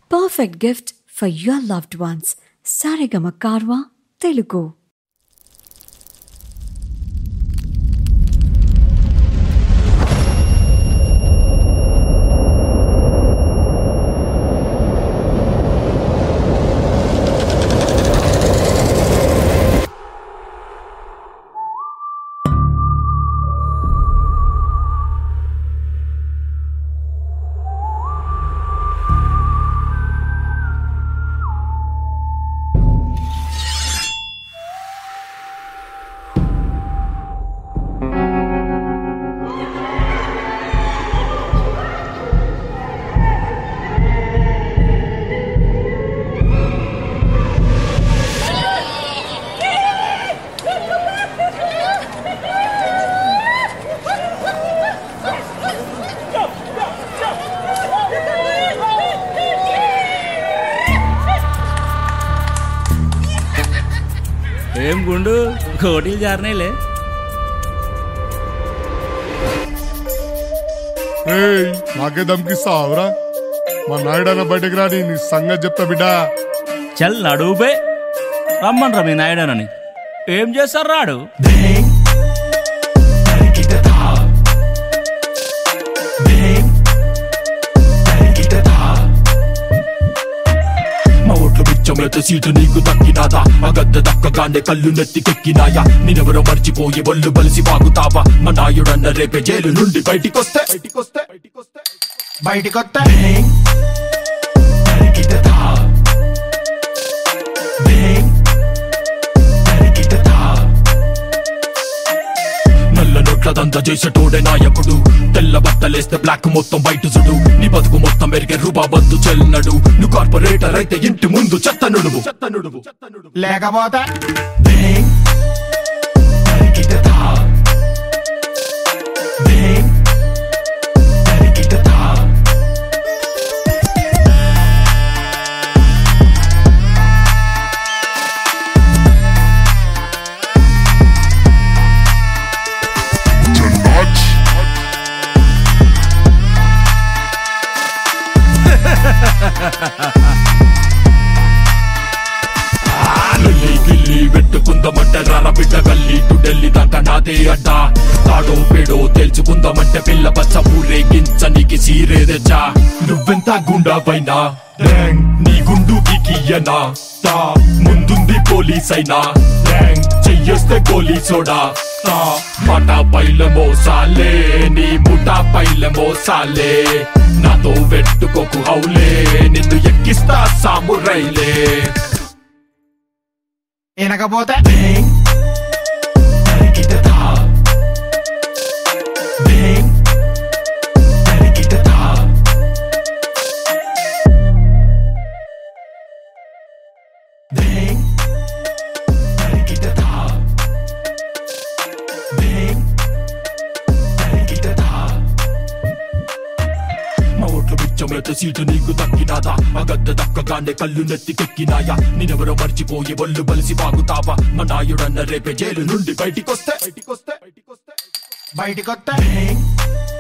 perfect gift for your loved ones. Sarigama Karwa, Telugu. ఏం గుండు కోటీలు జారినాయిలే ఏయ్ నాకే దమ్కిస్తావురా మా నాయుడన్న బయటకు రాని నీ సంగతి చెప్తా బిడ్డా చల్ నడువుపే రమ్మన్రా మీ నాయుడనని ఏం చేస్తారు రాడు మా ఓట్ల బిచ్చమేత సీటు నీకు దక్కినాదా ఆ గద్దె దక్కగానే కళ్ళు నెత్తికెక్కినాయా నేనెవరో మర్చిపోయి ఒళ్ళు బలిసి వాగుతావా మా నాయుడన్న రేపే జైలు నుండి బయటికొస్తే బయటికొస్తే బయటికొస్తే బయటికొస్తే నల్ల నోట్ల దంత చేసేటోడే నాయకుడు తెల్ల బట్టలేస్తే బ్లాక్ మొత్తం బయట చూడు నీ బతుకు మొత్తం మెరిగే రూపాబందు చెల్లనడు నువ్వు కార్పొరేటర్ అయితే ఇంటి ముందు చెత్త నుడువు చెత్త నుడువు లేకపోతే ఢిల్లీ గిల్లీ పెట్టుకుందామంటే రార బిడ్డ గల్లీ టు ఢిల్లీ దాకా నాదే అడ్డా తాడో పేడో తెలుసుకుందామంటే పిల్ల పచ్చ ఊరేగించనికి సీరే తెచ్చా నువ్వెంత గుండాపైనా ర్యాంగ్ నీ గుండు కియనా తా ముందుంది పోలీస్ అయినా ర్యాంగ్ చెయ్యేస్తే గోలీ సోడా తా మాట పైల మోసాలే నీ ముఠా పైల మోసాలే నాతో వెట్టుకోకు హౌలే నిన్ను ఎక్కిస్తా సామురైలే వినకపోతే మా ఓట్ల బిచ్చమేత సీటు నీకు దక్కినాదా ఆ గద్దె దక్కగానే కళ్ళు నెత్తికెక్కినాయా నేనెవరో మర్చిపోయి ఒళ్ళు బలిసి వాగుతావా మా నాయుడన్న రేపే జైలు నుండి బయటికొస్తే బయటికొస్తే బయటికొస్తే బయటికొస్తే